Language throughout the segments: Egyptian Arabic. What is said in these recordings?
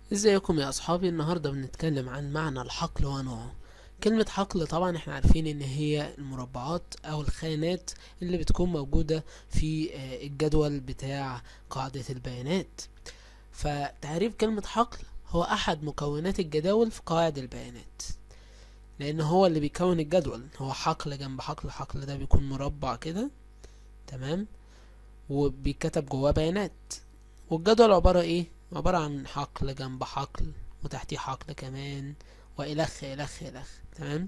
ازيكم يا اصحابي النهارده بنتكلم عن معنى الحقل ونوعه كلمة حقل طبعا احنا عارفين ان هي المربعات او الخانات اللي بتكون موجودة في آه، الجدول بتاع قاعدة البيانات فتعريف كلمة حقل هو احد مكونات الجداول في قواعد البيانات لان هو اللي بيكون الجدول هو حقل جنب حقل الحقل ده بيكون مربع كده تمام وبيتكتب جواه بيانات والجدول عبارة ايه عبارة عن حقل جنب حقل وتحتيه حقل كمان وإلخ إلخ إلخ تمام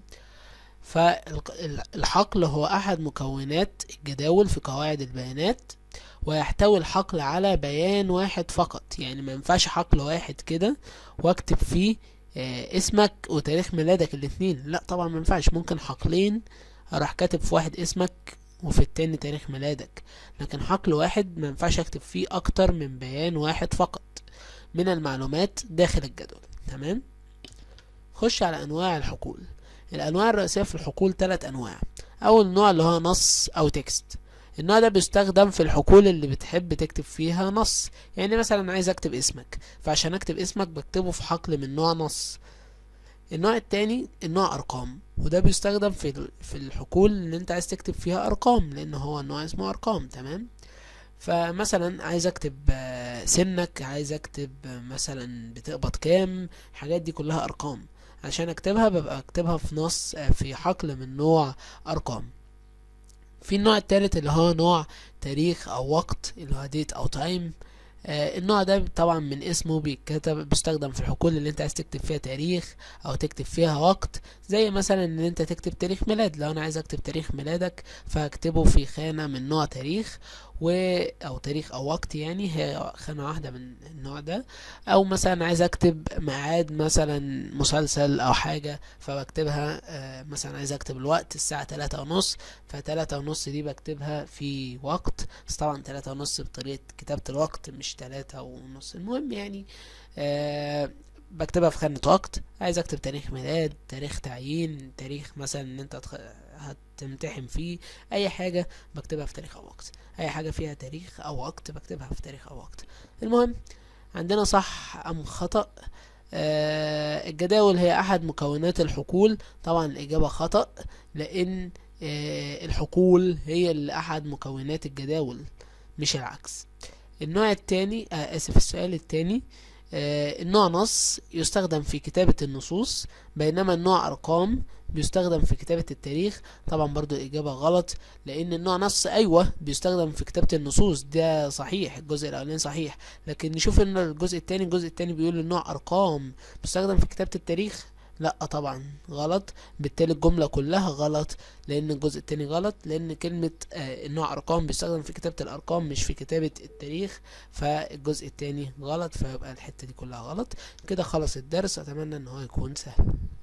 فالحقل هو أحد مكونات الجداول في قواعد البيانات ويحتوي الحقل على بيان واحد فقط يعني ما ينفعش حقل واحد كده واكتب فيه آه، اسمك وتاريخ ميلادك الاتنين لا طبعا ما ينفعش ممكن حقلين اروح كاتب في واحد اسمك وفي التاني تاريخ ميلادك لكن حقل واحد ما ينفعش اكتب فيه اكتر من بيان واحد فقط من المعلومات داخل الجدول تمام خش على انواع الحقول الانواع الرئيسيه في الحقول ثلاث انواع اول نوع اللي هو نص او تكست النوع ده بيستخدم في الحقول اللي بتحب تكتب فيها نص يعني مثلا عايز اكتب اسمك فعشان اكتب اسمك بكتبه في حقل من نوع نص النوع التاني النوع ارقام وده بيستخدم في ال- في الحقول اللي انت عايز تكتب فيها ارقام لان هو النوع اسمه ارقام تمام فمثلا عايز اكتب آه، سنك عايز اكتب آه، مثلا بتقبض كام الحاجات دي كلها ارقام عشان اكتبها ببقى اكتبها في نص آه، في حقل من نوع ارقام في النوع التالت اللي هو نوع تاريخ او وقت اللي هو ديت او تايم النوع ده طبعا من اسمه بيتكتب بيستخدم في الحقول اللي انت عايز تكتب فيها تاريخ او تكتب فيها وقت زي مثلا ان انت تكتب تاريخ ميلاد لو انا عايز اكتب تاريخ ميلادك فهكتبه في خانة من نوع تاريخ و او تاريخ او وقت يعني هي خانة واحدة من النوع ده او مثلا عايز اكتب ميعاد مثلا مسلسل او حاجة فبكتبها آه، مثلا عايز اكتب الوقت الساعة تلاتة ونص فتلاتة ونص دي بكتبها في وقت بس طبعا تلاتة ونص بطريقة كتابة الوقت مش تلاتة ونص المهم يعني آه بكتبها في خانة وقت عايز اكتب تاريخ ميلاد تاريخ تعيين تاريخ مثلا ان انت تخ... هتمتحن فيه اي حاجة بكتبها في تاريخ او وقت اي حاجة فيها تاريخ او وقت بكتبها في تاريخ او وقت المهم عندنا صح ام خطأ آه الجداول هي احد مكونات الحقول طبعا الاجابة خطأ لان آه الحقول هي اللي احد مكونات الجداول مش العكس النوع التاني آه اسف السؤال التاني آه النوع نص يستخدم في كتابة النصوص بينما النوع أرقام بيستخدم في كتابة التاريخ طبعا برضو الإجابة غلط لأن النوع نص أيوة بيستخدم في كتابة النصوص ده صحيح الجزء الأولاني صحيح لكن نشوف إن الجزء التاني الجزء التاني بيقول النوع أرقام بيستخدم في كتابة التاريخ لا طبعا غلط بالتالي الجملة كلها غلط لأن الجزء التاني غلط لأن كلمة آه النوع أرقام بيستخدم في كتابة الأرقام مش في كتابة التاريخ فالجزء التاني غلط فيبقى الحتة دي كلها غلط كده خلص الدرس أتمنى إن هو يكون سهل